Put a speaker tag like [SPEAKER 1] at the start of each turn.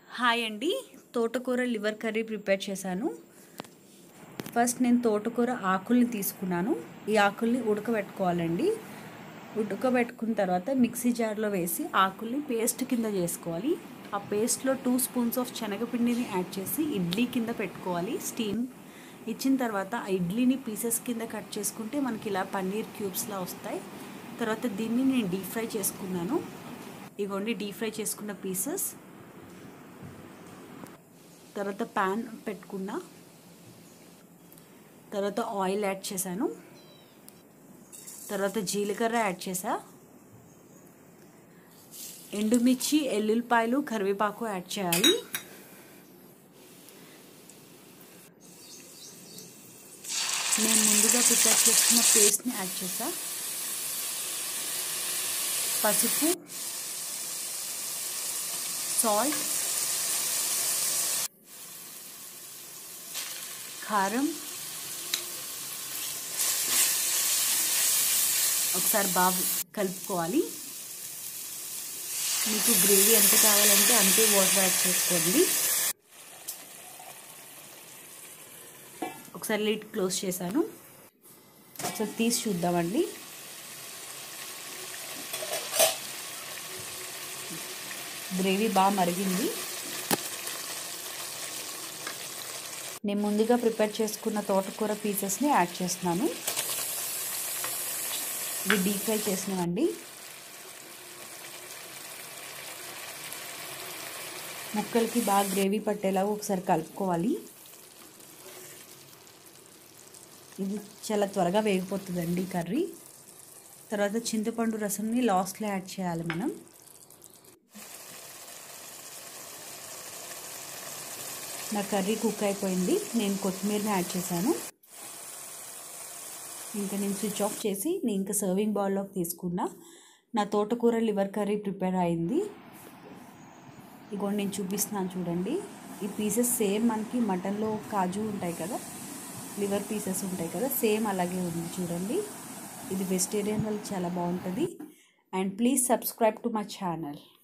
[SPEAKER 1] hi అండి తోటకూర liver curry prepare చేశాను ఫస్ట్ నేను తోటకూర ఆకుల్ని తీసుకున్నాను ఈ ఆకుల్ని ఉడకబెట్టుకోవాలండి ఉడకబెట్టుకున్న తర్వాత మిక్సీ జార్లో వేసి ఆకుల్ని పేస్ట్ కింద చేసుకోవాలి ఆ పేస్ట్లో టూ స్పూన్స్ ఆఫ్ శనగపిండిని యాడ్ చేసి ఇడ్లీ కింద పెట్టుకోవాలి స్టీమ్ ఇచ్చిన తర్వాత ఆ ఇడ్లీని పీసెస్ కింద కట్ చేసుకుంటే మనకి ఇలా పన్నీర్ క్యూబ్స్లా వస్తాయి తర్వాత దీన్ని నేను డీప్ ఫ్రై చేసుకున్నాను ఇగోండి డీప్ ఫ్రై చేసుకున్న పీసెస్ తర్వాత ప్యాన్ పెట్టుకున్నా తర్వాత ఆయిల్ యాడ్ చేశాను తర్వాత జీలకర్ర యాడ్ చేసా ఎండుమిర్చి ఎల్లుల్లిపాయలు కరివేపాకు యాడ్ చేయాలి నేను ముందుగా ప్రిపేర్ చేసుకున్న పేస్ట్ని యాడ్ చేసా పసుపు సాల్ట్ కారం ఒకసారి బాగా కలుపుకోవాలి మీకు గ్రేవీ ఎంత కావాలంటే అంతే వాటర్ యాడ్ చేసుకోండి ఒకసారి లిడ్ క్లోజ్ చేశాను ఒకసారి తీసి చూద్దామండి గ్రేవీ బాగా మరిగింది నేను ముందుగా ప్రిపేర్ చేసుకున్న తోటకూర పీసెస్ని యాడ్ చేస్తున్నాను ఇవి డీప్ ఫ్రై చేసినవండి ముక్కలకి బాగా గ్రేవీ పట్టేలాగా ఒకసారి కలుపుకోవాలి ఇది చాలా త్వరగా వేగిపోతుందండి కర్రీ తర్వాత చింతపండు రసంని లాస్ట్లో యాడ్ చేయాలి మనం నా కర్రీ కుక్ అయిపోయింది నేను కొత్తిమీరని యాడ్ చేశాను ఇంకా నేను స్విచ్ ఆఫ్ చేసి నేను ఇంకా సర్వింగ్ బౌల్లోకి తీసుకున్నా నా తోటకూర లివర్ కర్రీ ప్రిపేర్ అయింది ఇగోండి నేను చూపిస్తున్నాను చూడండి ఈ పీసెస్ సేమ్ మనకి మటన్లో కాజు ఉంటాయి కదా లివర్ పీసెస్ ఉంటాయి కదా సేమ్ అలాగే ఉంది చూడండి ఇది వెజిటేరియన్ వాళ్ళకి చాలా బాగుంటుంది and please subscribe to my channel